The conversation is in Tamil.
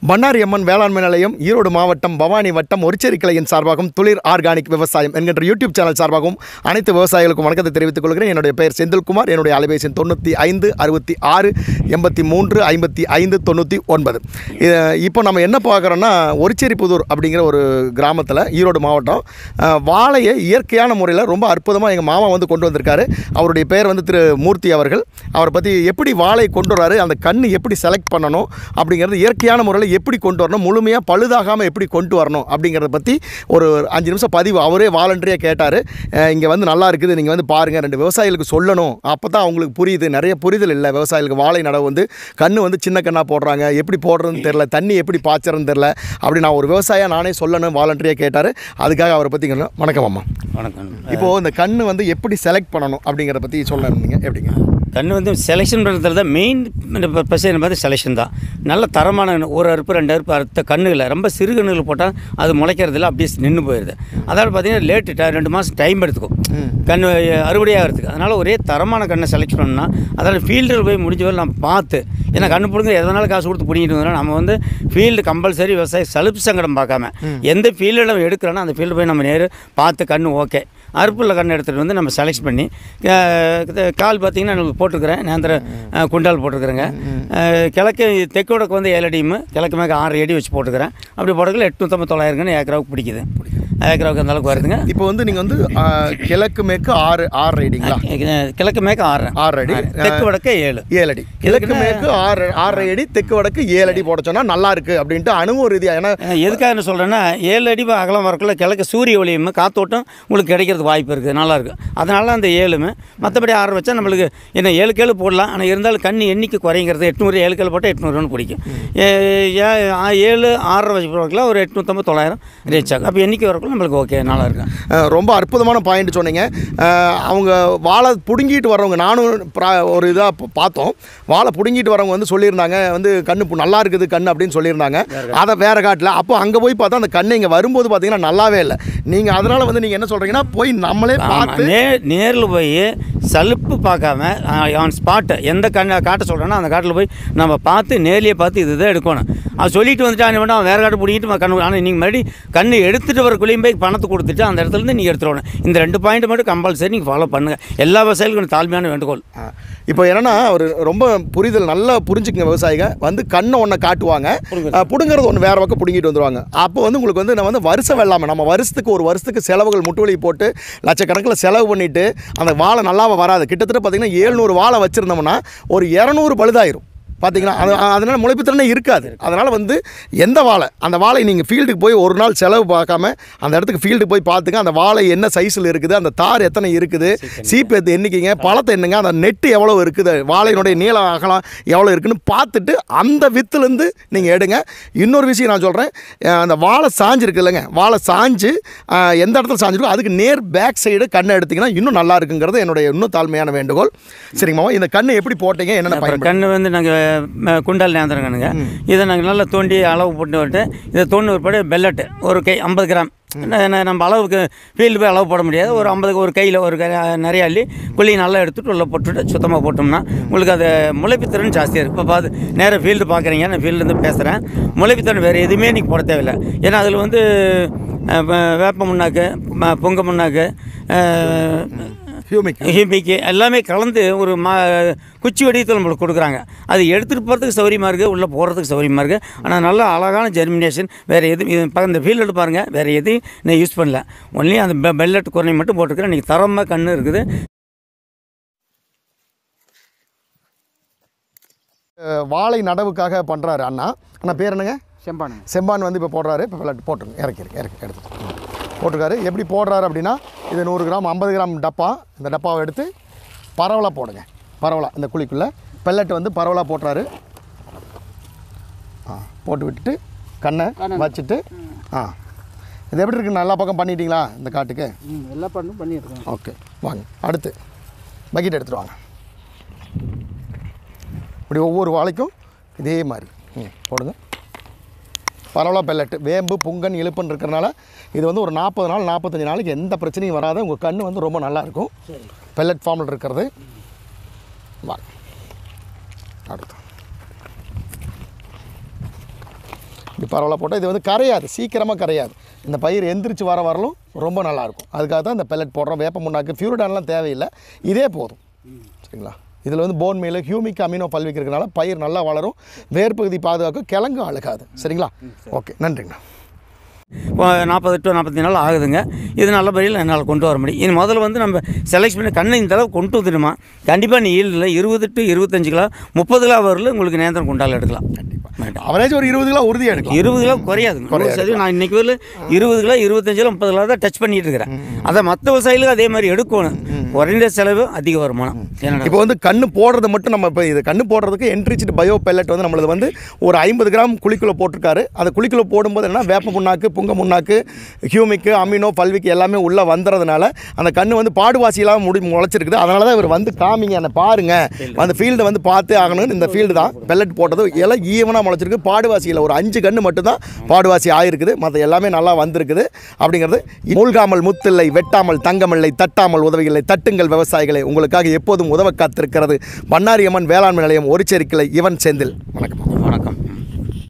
பண்ணாரி அம்மன் வேளாண்மை நிலையம் ஈரோடு மாவட்டம் பவானி வட்டம் ஒரிச்சேரி கிளையின் சார்பாகவும் துளிர் ஆர்கானிக் விவசாயம் என்கின்ற யூடியூப் சேனல் சார்பாகவும் அனைத்து விவசாயிகளுக்கும் வணக்கத்தை தெரிவித்துக் கொள்கிறேன் என்னுடைய பெயர் செந்தில்குமார் என்னுடைய அலைபேசி எண் தொண்ணூற்றி ஐந்து அறுபத்தி ஆறு எண்பத்தி மூன்று ஐம்பத்தி ஐந்து தொண்ணூற்றி ஒன்பது இப்போ நம்ம என்ன பார்க்குறோன்னா ஒரிச்சேரி புதூர் அப்படிங்கிற ஒரு கிராமத்தில் ஈரோடு மாவட்டம் அஹ், வாழையை இயற்கையான முறையில் ரொம்ப அற்புதமாக எங்கள் மாமா வந்து கொண்டு வந்திருக்காரு அவருடைய பெயர் வந்து திரு மூர்த்தி அவர்கள் அவரை பற்றி எப்படி வாழை கொண்டு வராரு அந்த கன்று எப்படி செலக்ட் பண்ணணும் அப்படிங்கிறது இயற்கையான முறையில் எப்படி கொண்டு வரணும் முழுமையாக பழுதாகாமல் எப்படி கொண்டு வரணும் அப்படிங்கிறத பற்றி ஒரு அஞ்சு நிமிஷம் பதிவு அவரே வாலண்டரியாக கேட்டார் இங்கே வந்து நல்லா இருக்குது நீங்கள் வந்து பாருங்கள் ரெண்டு விவசாயிகளுக்கு சொல்லணும் அப்போ தான் அவங்களுக்கு புரியுது நிறைய புரிதல் இல்லை விவசாயிகளுக்கு வாழை நடவு வந்து கன்று வந்து சின்ன கண்ணாக போடுறாங்க எப்படி போடுறதுன்னு தெரில தண்ணி எப்படி பாய்ச்சறதுன்னு தெரில அப்படி நான் ஒரு விவசாயியாக நானே சொல்லணும் வாலண்டரியாக கேட்டார் அதுக்காக அவரை பற்றி கேட்டோம். வணக்கம் அம்மா வணக்கம் இப்போது இந்த கன்று வந்து எப்படி செலக்ட் பண்ணணும் அப்படிங்கிறத பற்றி சொல்ல இருந்தீங்க எப்படிங்க கன்று வந்து செலெக்ஷன் பண்ணுறதுல தான் மெயின் பிரச்சனை பார்த்து செலெக்ஷன் தான் நல்ல தரமான கன்று. ஒரு அறுப்பு ரெண்டு அறுப்பு அறுத்த கண்ணுகளை ரொம்ப சிறு கண்ணுகள் போட்டால் அது முளைக்கிறதுல அப்படியே நின்று போயிடுது அதாவது பார்த்தீங்கன்னா லேட்டு ரெண்டு மாதம் டைம் எடுத்துக்கும் கன்று அறுவடை ஆகிறதுக்கு அதனால் ஒரே தரமான கண்ணை செலக்ட் பண்ணால் அதாவது ஃபீல்டில் போய் முடிஞ்ச வரை நம்ம பார்த்து ஏன்னா கண்ணு பிடுங்க எதனாலும் காசு கொடுத்து பிடிங்கிட்டு வந்தோம்னா நம்ம வந்து ஃபீல்டு கம்பல்சரி விவசாயி சலுப்பு சங்கடம் பார்க்காம எந்த ஃபீல்டில் நம்ம எடுக்கிறோன்னா அந்த ஃபீல்டு போய் நம்ம நேரு பார்த்து கண்ணு ஓகே அறுப்புள்ள கண்ணு எடுத்துகிட்டு வந்து நம்ம செலக்ட் பண்ணி அஹ், இது கால் பார்த்தீங்கன்னா நான் போட்டிருக்கிறேன் நேந்திர அஹ், குண்டால் போட்டிருக்கிறேங்க அஹ், கிழக்கு தெற்கு வடக்கு வந்து ஏழு அடியும் கிழக்கு மேற்கு ஆறு அடி வச்சு போட்டுக்கிறேன் அப்படி போட்டதுல எட்நூற்றம்பது தொள்ளாயிரங்கன்னு ஏக்கராவுக்கு பிடிக்குது ஏக்கராவுக்கு அந்த அளவுக்கு வருதுங்க இப்போ வந்து நீங்கள் வந்து ஆ, கிழக்கு மேற்கு ஆறு ஆறு அடிங்களா அஹ், கிழக்கு மேற்கு ஆறு ஆறு அடி தெற்கு வடக்கு ஏழு ஏழு அடி கிழக்கு மேற்கு ஆறு ஆறரை அடி தெற்கு வடக்கு ஏழு அடி போட சொன்னா நல்லா இருக்கு அப்படின்ட்டு அனுபவ ரீதியாக ஏன்னா அஹ், எதுக்காக என்ன சொல்கிறேன்னா ஏழு அடி அகலம் வரக்குள்ள கிழக்கு சூரிய ஒளியும் காத்தோட்டம் உங்களுக்கு கிடைக்கிறதுக்கு வாய்ப்பு இருக்குது நல்லா இருக்கு அதனால அந்த ஏழுமே மற்றபடி ஆறு வச்சா நம்மளுக்கு என்ன ஏழு கேளு போடலாம் ஆனால் இருந்தாலும் கண்ணு எண்ணிக்கை குறைங்கிறது எட்நூறு ஏழு கேளு போட்டால் எட்நூறுன்னு பிடிக்கும் ஏ- ஏ- ஆ- ஏழு ஆறரை வச்சு போடலாம் ஒரு எட்நூற்றம்பது தொள்ளாயிரம் ரீச் ஆகும் அப்போ எண்ணிக்கை வரக்குள்ள நம்மளுக்கு ஓகே நல்லா இருக்கும் அஹ், ரொம்ப அற்புதமான பாயிண்ட் சொன்னீங்க அஹ், அவங்க வாழை பிடுங்கிட்டு வரவங்க நானும் ப்ரா- ஒரு இதாக பார்த்தோம் வாழை பிடுங்கிட்டு வரவங்க வந்து சொல்லியிருந்தாங்க வந்து கண்ணு பு- நல்லா இருக்குது கண்ணு அப்படின்னு சொல்லியிருந்தாங்க அதை வேற காட்டில் அப்போ அங்கே போய் பார்த்தா அந்த கண்ணு இங்கே வரும்போது பார்த்தீங்கன்னா நல்லாவே இல்லை நீங்கள் அதனால் வந்து நீங்கள் என்ன சொல்கிறீங்கன்னா போய் நம்மளே பார்த்து நே நேரில் போய் சலுப்பு பார்க்காம ஆன் ஸ்பாட்டை எந்த கண்ணை காட்ட சொல்கிறேன்னா அந்த காட்டில் போய் நம்ம பார்த்து நேர்லேயே பார்த்து இதுதான் எடுக்கணும் அவன் சொல்லிட்டு வந்துட்டு அவன் வேண்டாம் வேறு காட்டு பிடிக்கிட்டு கண்ணு ஆனால் நீங்கள் மறுபடியும் கண்ணு எடுத்துகிட்டு வரக்குள்ளேயும் போய் பணத்தை கொடுத்துட்டு அந்த இடத்துல இருந்து நீங்கள் எடுத்துட்டு வரணும் இந்த ரெண்டு பாயிண்ட் மட்டும் கம்பல்சரி நீங்கள் ஃபாலோ பண்ணுங்கள் எல்லா விவசாயிகளுக்கும் தாழ்மையான வேண்டுகோள் ஆ. இப்போ என்னன்னா ஒரு ரொம்ப புரிதல் நல்லா புரிஞ்சுக்குங்க விவசாயிங்க வந்து கண்ணை ஒன்று காட்டுவாங்க ஆ, புடுங்கிறது ஒன்று வேற பக்கம் பிடுங்கிட்டு வந்துருவாங்க அப்போ வந்து உங்களுக்கு வந்து நம்ம வந்து வருஷம் வெள்ளாமல் நம்ம வருஷத்துக்கு ஒரு வருஷத்துக்கு செலவுகள் முட்டுவலி போட்டு லட்சக்கணக்கில் செலவு பண்ணிட்டு அந்த வாழை நல்லாவே வராது கிட்டத்தட்ட பார்த்தீங்கன்னா ஏழ்நூறு வாழை வச்சுருந்தோம்னா ஒரு இரநூறு பழுதாயிரும் பார்த்தீங்களா அது அதனால் முளைப்புத்திறனே இருக்காது அதனால் வந்து எந்த வாழை அந்த வாழை நீங்கள் ஃபீல்டுக்கு போய் ஒரு நாள் செலவு பார்க்காம அந்த இடத்துக்கு ஃபீல்டுக்கு போய் பார்த்துங்க அந்த வாழை என்ன சைஸில் இருக்குது அந்த தார் எத்தனை இருக்குது சீப்பு எத்து எண்ணிக்கைங்க பழத்தை என்னங்க அந்த நெட்டு எவ்வளோ இருக்குது வாழையினுடைய நீளம் அகலம் எவ்வளோ இருக்குன்னு பார்த்துட்டு அந்த வித்துலேருந்து நீங்கள் எடுங்க இன்னொரு விஷயம் நான் சொல்கிறேன் அந்த வாழை சாஞ்சு இருக்கு இல்லைங்க வாழை சாஞ்சு அஹ், எந்த இடத்துல சாஞ்சிருக்கோ அதுக்கு நேர் பேக் சைடு கண்ணை எடுத்திங்கன்னா இன்னும் நல்லா இருக்குங்கிறது என்னுடைய இன்னும் தாழ்மையான வேண்டுகோள் சரிங்க மாமா இந்த கண்ணை எப்படி போட்டீங்க என்னென்ன அப்புறம் பயன்படுத்தி கண்ணு வந்து நாங்கள் குண்டால் நேந்திரம் கண்ணுங்க இதை நாங்கள் நல்லா தோண்டி அளவு போட்டு விட்டு இதை தோண்டு ஒரு பெல்லட்டு ஒரு கை ஐம்பது கிராம் என்ன- என்ன நம்ம அளவுக்கு ஃபீல்டு போய் அளவு போட முடியாது ஒரு ஐம்பதுக்கு ஒரு கையில் ஒரு கை நிறைய அள்ளி குழி நல்லா எடுத்துட்டு உள்ள போட்டுட்டு சுத்தமாக போட்டோம்னா உங்களுக்கு அது முளைப்புத்திறன் ஜாஸ்தியாக இருக்குது இப்போ பார்த்து நேராக ஃபீல்டு பார்க்குறீங்க நான் ஃபீல்டுலேருந்து பேசுகிறேன் முளைப்புத்திறன் வேறு எதுவுமே நீங்கள் போட தேவையில்லை ஏன்னா அதில் வந்து அஹ், வ- வேப்ப முன்னாக்கு ம- பொங்க முன்னாக்கு அஹ், ஹியூமிக் ஹிமிக்கு எல்லாமே கலந்து ஒரு மா குச்சி வடிவத்தில் நம்மளுக்கு கொடுக்குறாங்க அது எடுத்துகிட்டு போகிறதுக்கு சௌரியமாக இருக்குது உள்ளே போகிறதுக்கு சௌரியமாக இருக்குது ஆனால் நல்ல அழகான ஜெர்மினேஷன் வேறு எதுவும் இது பக்கம் இந்த ஃபீல்டு எடுத்து பாருங்கள் வேறு எதையும் நான் யூஸ் பண்ணல ஒன்லி அந்த பெ பெல்லட் குரணை மட்டும் போட்டுக்கிறேன் இன்றைக்கி தரமாக கன்று இருக்குது அஹ், வாழை நடவுக்காக பண்ணுறாரு அண்ணா அண்ணா பேர் என்னங்க செம்பானுங்க செம்பான் வந்து இப்போ போடுறாரு இப்போ பிள்ளை போட்டுருங்க இறக்கி இறக்கி இறக்கி எடுத்து போட்டிருக்காரு எப்படி போடுறாரு அப்படின்னா இது நூறு கிராம் ஐம்பது கிராம் டப்பா இந்த டப்பாவை எடுத்து பரவலாக போடுங்க பரவலாக இந்த குழிக்குள்ளே பெல்லட் வந்து பரவலாக போட்டுறாரு ஆ போட்டு விட்டுட்டு கண்ணை வச்சுட்டு ஆ இது எப்படி இருக்கு நல்லா பக்கம் பண்ணிட்டீங்களா இந்த காட்டுக்கு ம் எல்லா பண்ணும் பண்ணியிருக்கோம் ஓகே வாங்க அடுத்து பக்கெட் எடுத்துகிட்டு வாங்க இப்படி ஒவ்வொரு வாழைக்கும் இதே மாதிரி ம் போடுங்க பரவலாக பெல்லட்டு வேம்பு புங்கன் இழுப்புன்னு இருக்கிறனால இது வந்து ஒரு நாற்பது நாள் நாற்பத்தஞ்சு நாளைக்கு எந்த பிரச்சனையும் வராது உங்கள் கண் வந்து ரொம்ப நல்லாயிருக்கும் பெல்லட் ஃபார்மில் இருக்கிறது வாங்க அடுத்து இப்படி பரவாயில்ல போட்டால் இது வந்து கரையாது சீக்கிரமாக கரையாது இந்த பயிர் எந்திரிச்சு வர வரலும் ரொம்ப நல்லாயிருக்கும் அதுக்காக தான் இந்த பெல்லட் போடுறோம் வேப்ப முன்னாக்கு ஃபியூரிடான்லாம் தேவையில்லை இதே போதும் சரிங்களா இதில் வந்து போன் மீல் ஹியூமிக் அமினோ பல்விக்கு இருக்கனால பயிர் நல்லா வளரும் வேர்பகுதி பாதுகாக்கும் கிழங்கு அழுகாது சரிங்களா ஓகே நன்றிங்கண்ணா இப்போ நாற்பது டு நாற்பத்தி நாள் ஆகுதுங்க இது நல்லபடியில் என்னால் கொண்டு வர முடியும் இது முதல்ல வந்து நம்ம செலக்ட் பண்ணி கண்ணை இந்த அளவு கொண்டு வந்துடுமா கண்டிப்பாக நீ ஈல்டில் இருபது டு இருபத்தஞ்சு கிலோ முப்பது கிலோ வரல உங்களுக்கு நேந்திரம் குண்டால் எடுக்கலாம் கண்டிப்பாக அவரேஜ் ஒரு இருபது கிலோ உறுதியாக எடுக்கலாம் இருபது கிலோ குறையாதுங்க நூறு சதவீதம் நான் இன்னைக்கு வரல இருபது கிலோ இருபத்தஞ்சு கிலோ முப்பது கிலோ தான் டச் பண்ணிட்டு இருக்கிறேன் அதை மற்ற விவசாயிகளுக்கு அதே மாதிரி எடுக்கணும் குறைந்த செலவு அதிக வருமானம் என்னடா இப்போ வந்து கண்ணு போடுறது மட்டும் நம்ம இப்போ இது கண்ணு போடுறதுக்கு என்ட்ரிச்சிட் பயோ பெல்லட் வந்து நம்மளது வந்து ஒரு ஐம்பது கிராம் குழிக்குள்ள போட்டிருக்காரு அந்த குழிக்குள்ள போடும்போது என்ன வேப்ப முன்னாக்கு புங்க முன்னாக்கு ஹியூமிக்கு அமினோ பல்விக்கு எல்லாமே உள்ளே வந்துறதுனால அந்த கண்ணு வந்து பாடுவாசியெல்லாம் முடி முளைச்சிருக்குது அதனால தான் இவர் வந்து காமிங்க அந்த பாருங்க அந்த ஃபீல்டை வந்து பார்த்தே ஆகணும்னு இந்த ஃபீல்டு தான் பெல்லட் போட்டது எல்லாம் ஈவனாக முளைச்சிருக்கு பாடுவாசியில் ஒரு அஞ்சு கண்ணு மட்டும்தான் பாடுவாசி ஆயிருக்குது மற்ற எல்லாமே நல்லா வந்திருக்குது அப்படிங்கிறது மூழ்காமல் முத்தில்லை வெட்டாமல் தங்கமில்லை தட்டாமல் உதவியில்லை தட்டுங்கள் விவசாயிகளை உங்களுக்காக எப்போதும் உதவ காத்திருக்கிறது பண்ணாரியம்மன் வேளாண்மை நிலையம் ஒரு செருக்கிளை இவன் செந்தில் வணக்கம் வணக்கம்